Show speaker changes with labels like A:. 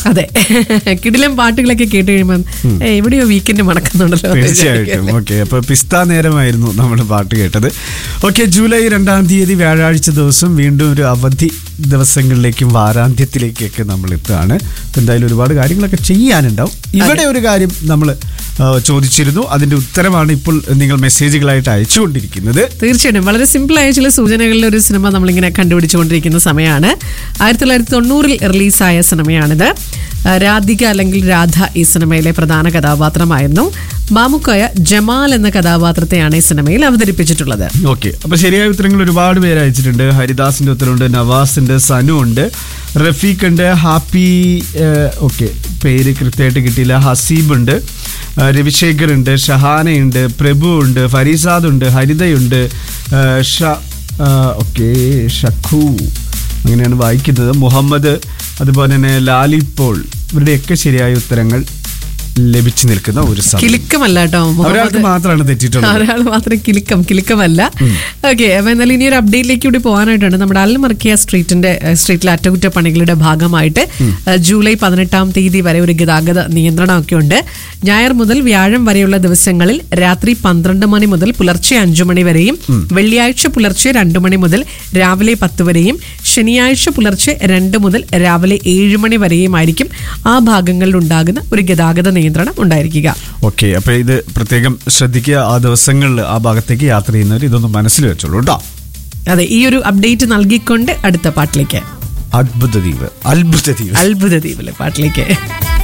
A: അതെ കിടിലം പാട്ടുകളൊക്കെ കേട്ട് കഴിയുമ്പം "ഏ, എവിടെയോ വീക്കെൻഡ് മണക്കുന്നുണ്ടല്ലോ എന്ന്
B: തീർച്ചയായിട്ടും
A: വിചാരിക്കും.
B: ഓക്കെ അപ്പൊ പിസ്ത നേരമായിരുന്നു നമ്മൾ പാട്ട് കേട്ടത് ഓക്കെ ജൂലൈ രണ്ടാം തീയതി വ്യാഴാഴ്ച ദിവസം വീണ്ടും ഒരു അവധി ദിവസങ്ങളിലേക്കും വാരാന്ത്യത്തിലേക്കൊക്കെ നമ്മൾ എത്തുകയാണ് അപ്പൊ എന്തായാലും ഒരുപാട് കാര്യങ്ങളൊക്കെ ചെയ്യാനുണ്ടാവും ഇവിടെ ഒരു കാര്യം നമ്മൾ ചോദിച്ചിരുന്നു അതിന്റെ ഉത്തരമാണ് ഇപ്പോൾ നിങ്ങൾ മെസ്സേജുകളായിട്ട് അയച്ചുകൊണ്ടിരിക്കുന്നത്
A: തീർച്ചയായിട്ടും വളരെ സിമ്പിൾ ആയ ചില സൂചനകളിലെ ഒരു സിനിമ നമ്മളിങ്ങനെ കണ്ടുപിടിച്ചുകൊണ്ടിരിക്കുന്ന സമയമാണ് ആയിരത്തി തൊള്ളായിരത്തി തൊണ്ണൂറിൽ റിലീസായ സിനിമയാണിത് ആ, രാധിക അല്ലെങ്കിൽ രാധ ഈ സിനിമയിലെ പ്രധാന കഥാപാത്രമായിരുന്നു മാമുക്കോയ ജമാൽ എന്ന കഥാപാത്രത്തെയാണ് ഈ സിനിമയിൽ അവതരിപ്പിച്ചിട്ടുള്ളത്
B: ഓക്കെ അപ്പൊ ശരിയായ ഉത്തരങ്ങൾ ഒരുപാട് പേര് അയച്ചിട്ടുണ്ട് ഹരിദാസിന്റെ ഉത്തരവുണ്ട് നവാസ് ഉണ്ട് സനു ഉണ്ട് റഫീഖ് ഉണ്ട് ഹാപ്പി ഓക്കെ പേര് കൃത്യമായിട്ട് കിട്ടിയില്ല ഹസീബ് ഉണ്ട് ആ, രവിശേഖർ ഉണ്ട് ഷഹാനയുണ്ട് പ്രഭു ഉണ്ട് ഫരീസാദ് ഉണ്ട് ഹരിതയുണ്ട് ആ, ഷ ഓക്കെ ഷഖു അങ്ങനെയാണ് വായിക്കുന്നത് മുഹമ്മദ് അതുപോലെ തന്നെ ലാലിപ്പോൾ ഇവരുടെയൊക്കെ ശരിയായ ഉത്തരങ്ങൾ ലഭിച്ചു നിൽക്കുന്ന ഒരു സമയം
A: കിലുക്കമല്ല കേട്ടോ
B: ഒരാൾക്ക് മാത്രമാണ് തെറ്റിയിട്ടുള്ളത്
A: ഒരാൾ മാത്രം കിലുക്കം കിലുക്കമല്ല ഓക്കെ അപ്പൊ എന്നാൽ ഇനി ഒരു അപ്ഡേറ്റിലേക്ക് കൂടി പോകാനായിട്ടുണ്ട് നമ്മുടെ അൽമർക്കിയ സ്ട്രീറ്റിന്റെ ഏഹ്, സ്ട്രീറ്റിലെ അറ്റകുറ്റപ്പണികളുടെ ഭാഗമായിട്ട് ഏഹ്, ജൂലൈ പതിനെട്ടാം തീയതി വരെ ഒരു ഗതാഗത നിയന്ത്രണമൊക്കെ ഉണ്ട് ഞായർ മുതൽ വ്യാഴം വരെയുള്ള ദിവസങ്ങളിൽ രാത്രി പന്ത്രണ്ട് മണി മുതൽ പുലർച്ചെ അഞ്ചു മണി വരെയും വെള്ളിയാഴ്ച പുലർച്ചെ രണ്ടു മണി മുതൽ രാവിലെ പത്ത് വരെയും ശനിയാഴ്ച പുലർച്ചെ രണ്ട് മുതൽ രാവിലെ ഏഴ് മണി വരെയുമായിരിക്കും ആ ഭാഗങ്ങളിൽ ഉണ്ടാകുന്ന ഒരു ഗതാഗത നിയന്ത്രണം ഉണ്ടായിരിക്കുക
B: ഓക്കെ അപ്പൊ ഇത് പ്രത്യേകം ശ്രദ്ധിക്കുക ആ ദിവസങ്ങളിൽ ആ ഭാഗത്തേക്ക് യാത്ര ചെയ്യുന്നവർ ഇതൊന്ന് മനസ്സിൽ വെച്ചോളൂ കേട്ടോ
A: അതെ ഈ ഒരു അപ്ഡേറ്റ് നൽകിക്കൊണ്ട് അടുത്ത പാട്ടിലേക്ക്
B: അത്ഭുത ദ്വീപ് അത്ഭുത ദ്വീപ്
A: അത്ഭുത ദ്വീപിലെ പാട്ടിലേക്ക്